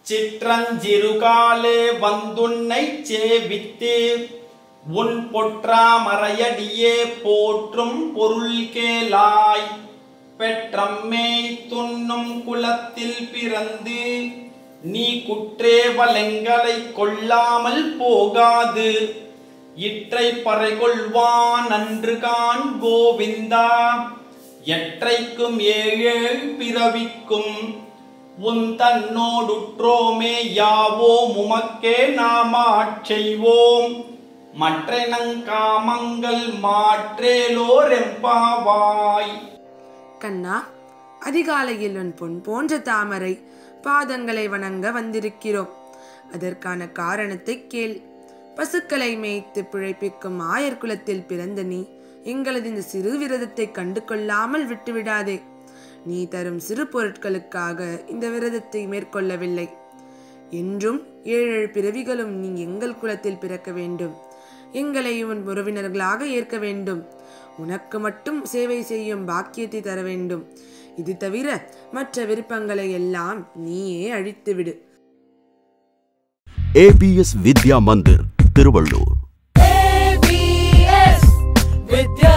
சிற்றஞ்சிறுகாலே வந்துன்னை சேவித்து உன் பொற்றாமறையடியே போற்றும் பொருள் கேளாய் பெற்றம்மே துண்ணும் குலத்தில் பிறந்து நீ குற்றேவலங்களை கொள்ளாமல் போகாது இற்றை பறைகொள்வான் அன்று கான் கோவிந்தா எற்றைக்கும் ஏழேழ் பிறவிக்கும் உன் தன்னோடுற்றோமே யாவோம் உமக்கே நாமாட் செய்வோம் மற்றெனங்காமங்கள் மாற்றேலோர் எம்பாவாய் கண்ணா அதிகாலையில் உன் பொன் போன்ற தாமரை பாதங்களை வணங்க வந்திருக்கிறோம் அதற்கான காரணத்தை கேள் பசுக்களை மேய்த்து பிழைப்பிக்கும் ஆயர் குலத்தில் பிறந்த நீ எங்களது இந்த சிறு விரதத்தை கண்டு கொள்ளாமல் விட்டுவிடாதே நீ தரும் சிறு பொருட்களுக்காக இந்த விரதத்தை மேற்கொள்ளவில்லை என்றும் ஏழு பிறவிகளும் நீ எங்கள் குலத்தில் பிறக்க வேண்டும் எங்களை உன் உறவினர்களாக ஏற்க வேண்டும் உனக்கு மட்டும் சேவை செய்யும் பாக்கியத்தை தர வேண்டும் இது தவிர மற்ற விருப்பங்களை எல்லாம் நீயே அழித்துவிடு ABS Vidya Mandir Tiruvallur ABS Vidya